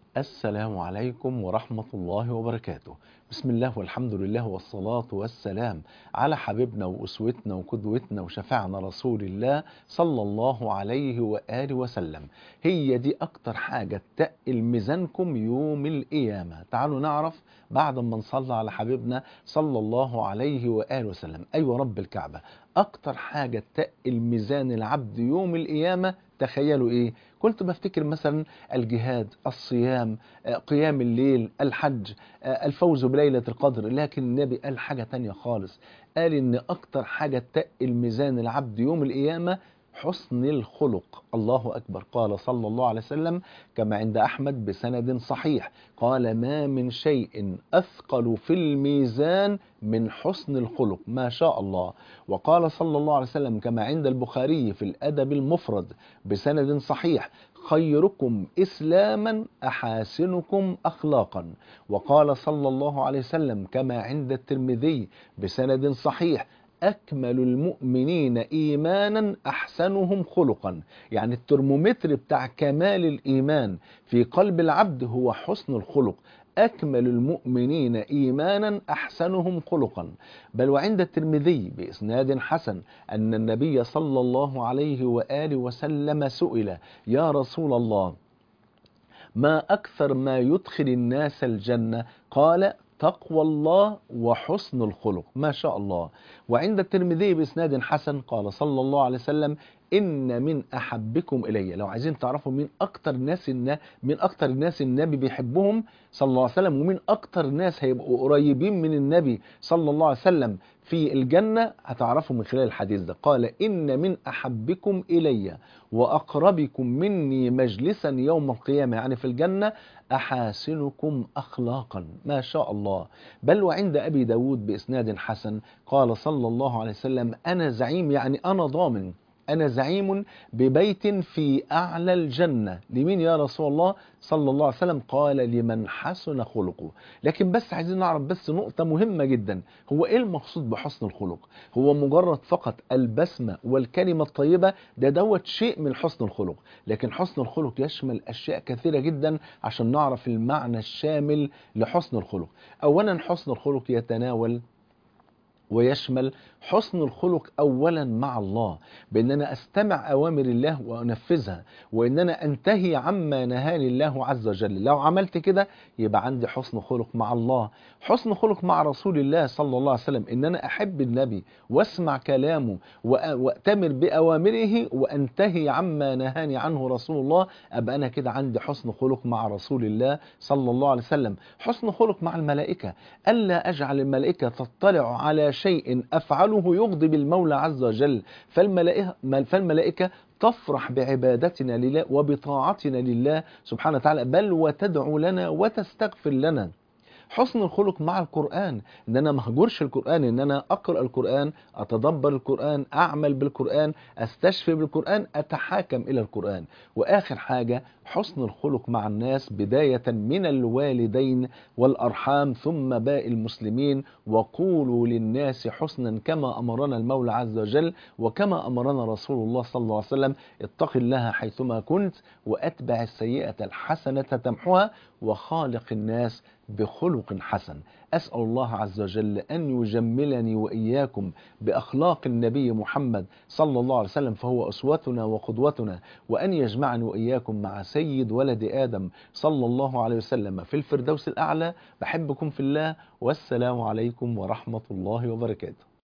السلام عليكم ورحمة الله وبركاته بسم الله والحمد لله والصلاة والسلام على حبيبنا وأسوتنا وقدوتنا وشفاعنا رسول الله صلى الله عليه وآله وسلم هي دي أكتر حاجة تقل ميزانكم يوم القيامة تعالوا نعرف بعد ما نصلى على حبيبنا صلى الله عليه وآله وسلم أيوة رب الكعبة أكتر حاجة تقل ميزان العبد يوم القيامة تخيلوا إيه كنت بفتكر مثلا الجهاد الصيام قيام الليل الحج الفوز بليلة القدر لكن النبي قال حاجة تانية خالص قال إن أكتر حاجة تقل ميزان العبد يوم القيامة حسن الخلق الله أكبر قال صلى الله عليه وسلم كما عند أحمد بسند صحيح قال ما من شيء أثقل في الميزان من حسن الخلق ما شاء الله وقال صلى الله عليه وسلم كما عند البخاري في الأدب المفرد بسند صحيح خيركم إسلاما أحاسنكم أخلاقا وقال صلى الله عليه وسلم كما عند الترمذي بسند صحيح أكمل المؤمنين إيمانا أحسنهم خلقا يعني الترمومتر بتاع كمال الإيمان في قلب العبد هو حسن الخلق أكمل المؤمنين إيمانا أحسنهم خلقا بل وعند الترمذي بإسناد حسن أن النبي صلى الله عليه وآله وسلم سئل يا رسول الله ما أكثر ما يدخل الناس الجنة قال تقوى الله وحسن الخلق ما شاء الله وعند الترمذي بإسناد حسن قال صلى الله عليه وسلم إن من أحبكم إلي لو عايزين تعرفوا مين أكتر ناس النا مين أكتر الناس النبي بيحبهم صلى الله عليه وسلم ومين أكتر ناس هيبقوا قريبين من النبي صلى الله عليه وسلم في الجنة هتعرفوا من خلال الحديث ده قال إن من أحبكم إلي وأقربكم مني مجلسا يوم القيامة يعني في الجنة أحاسنكم أخلاقا ما شاء الله بل وعند أبي داود بإسناد حسن قال صلى الله عليه وسلم أنا زعيم يعني أنا ضامن أنا زعيم ببيت في أعلى الجنة لمين يا رسول الله صلى الله عليه وسلم قال لمن حسن خلقه لكن بس عايزين نعرف بس نقطة مهمة جدا هو إيه المقصود بحسن الخلق هو مجرد فقط البسمة والكلمة الطيبة ده دوت شيء من حسن الخلق لكن حسن الخلق يشمل أشياء كثيرة جدا عشان نعرف المعنى الشامل لحسن الخلق أولا حسن الخلق يتناول ويشمل حسن الخلق اولا مع الله بان انا استمع اوامر الله وانفذها وان انا انتهي عما نهاني الله عز وجل لو عملت كده يبقى عندي حسن خلق مع الله حسن خلق مع رسول الله صلى الله عليه وسلم ان انا احب النبي واسمع كلامه واتمر باوامره وانتهي عما نهاني عنه رسول الله ابقى انا كده عندي حسن خلق مع رسول الله صلى الله عليه وسلم حسن خلق مع الملائكه الا اجعل الملائكه تطلع على شيء افعله يغضب المولى عز وجل فالملائكه فالملائكه تفرح بعبادتنا لله وبطاعتنا لله سبحانه وتعالى بل وتدعو لنا وتستغفر لنا حسن الخلق مع القرآن ان انا ما اهجرش القرآن ان انا اقرأ القرآن اتدبر القرآن اعمل بالقرآن استشفي بالقرآن اتحاكم الى القرآن واخر حاجة حسن الخلق مع الناس بداية من الوالدين والارحام ثم باقي المسلمين وقولوا للناس حسنا كما امرنا المولى عز وجل وكما امرنا رسول الله صلى الله عليه وسلم اتق الله حيثما كنت واتبع السيئة الحسنة تمحها وخالق الناس بخلق حسن أسأل الله عز وجل أن يجملني وإياكم بأخلاق النبي محمد صلى الله عليه وسلم فهو أسوتنا وقدوتنا وأن يجمعني وإياكم مع سيد ولد آدم صلى الله عليه وسلم في الفردوس الأعلى بحبكم في الله والسلام عليكم ورحمة الله وبركاته